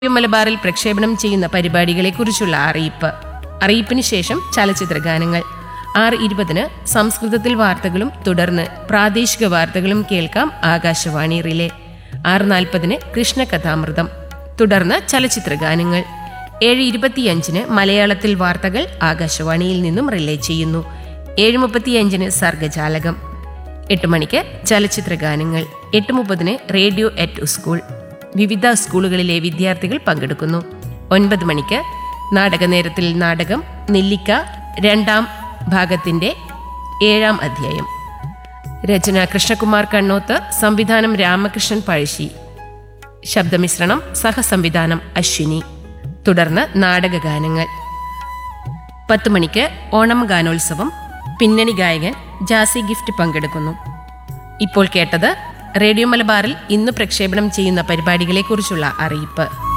radio മലബാറിൽ പ്രക്ഷേപണം ചെയ്യുന്ന പരിപാടികളെക്കുറിച്ചുള്ള അറിയിപ്പ് അറിയിപ്പിന് ശേഷം ചലച്ചിത്ര ഗാനങ്ങൾ ആറ് ഇരുപതിന് സംസ്കൃതത്തിൽ വാർത്തകളും തുടർന്ന് പ്രാദേശിക വാർത്തകളും കേൾക്കാം ആകാശവാണി റിലേ ആറ് നാൽപ്പതിന് കൃഷ്ണകഥാമൃതം തുടർന്ന് ചലച്ചിത്ര ഗാനങ്ങൾ ഏഴ് ഇരുപത്തിയഞ്ചിന് മലയാളത്തിൽ വാർത്തകൾ ആകാശവാണിയിൽ നിന്നും റിലേ ചെയ്യുന്നു ഏഴ് മുപ്പത്തിയഞ്ചിന് സർഗജാലകം എട്ട് മണിക്ക് ചലച്ചിത്ര ഗാനങ്ങൾ എട്ട് മുപ്പതിന് റേഡിയോ എറ്റ് സ്കൂൾ വിവിധ സ്കൂളുകളിലെ വിദ്യാർത്ഥികൾ പങ്കെടുക്കുന്നു ഒൻപത് മണിക്ക് നാടകനേരത്തിൽ നാടകം നെല്ലിക്ക രണ്ടാം ഭാഗത്തിന്റെ ഏഴാം അധ്യായം രചന കൃഷ്ണകുമാർ കണ്ണോത്ത് സംവിധാനം രാമകൃഷ്ണൻ പഴശ്ശി ശബ്ദമിശ്രണം സഹസംവിധാനം അശ്വിനി തുടർന്ന് നാടകഗാനങ്ങൾ പത്ത് മണിക്ക് ഓണം ഗാനോത്സവം പിന്നണി ഗായകൻ ജാസി ഗിഫ്റ്റ് പങ്കെടുക്കുന്നു ഇപ്പോൾ കേട്ടത് റേഡിയോ മലബാറിൽ ഇന്ന് പ്രക്ഷേപണം ചെയ്യുന്ന പരിപാടികളെക്കുറിച്ചുള്ള അറിയിപ്പ്